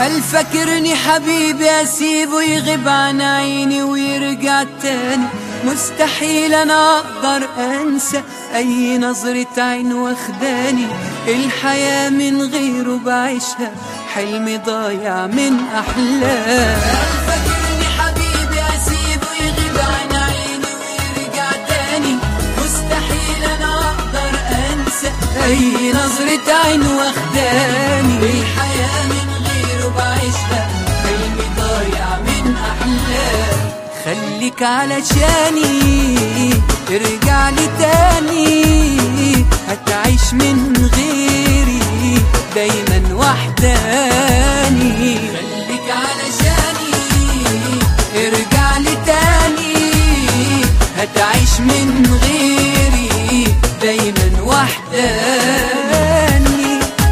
قال فاكرني حبيبي اسيبه يغيب عن عيني ويرجع تاني مستحيل انا اقدر انسى اي نظرة عين واخداني الحياة من غيره بعيشها حلمي ضايع من احلام فاكرني حبيبي اسيبه يغيب عن عيني ويرجع تاني مستحيل انا اقدر انسى اي نظرة عين واخداني الحياة من غيره بعيشها حلمي ضايع من احلام خليك علشاني ارجع لي تاني هتعيش من غيري دايما وحداني خليك علشاني ارجع لي تاني هتعيش من غيري دايما وحداني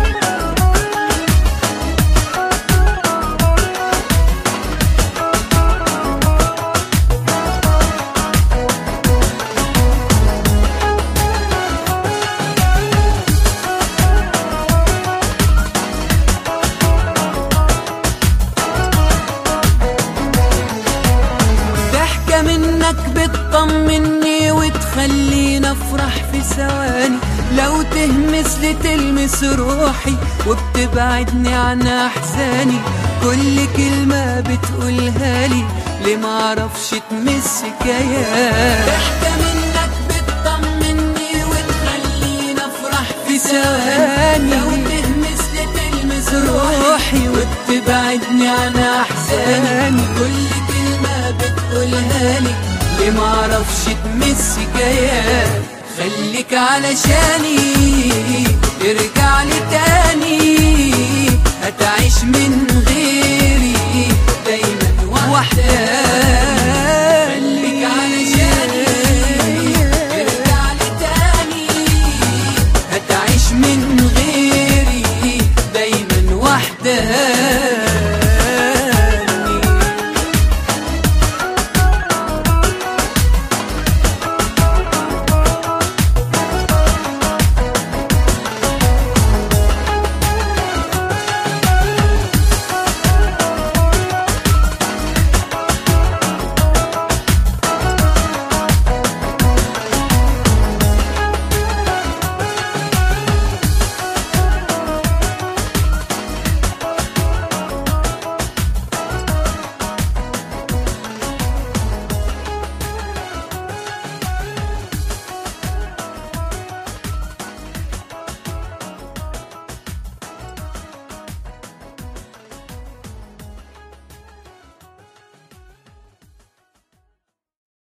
ضحكة منك بتطمني وتخليني افرح في ثواني لو تهمس لي تلمس روحي وبتبعدني عن احزاني كل كلمة بتقولها لي ليه معرفش تمس كيان ضحكة منك بتطمني وتخليني افرح في ثواني لو تهمس لي تلمس روحي وبتبعدني عن احزاني كل كلمة بتقولها لي ليه معرفش تمس كيان خليك علشاني ارجع لي تاني هتعيش من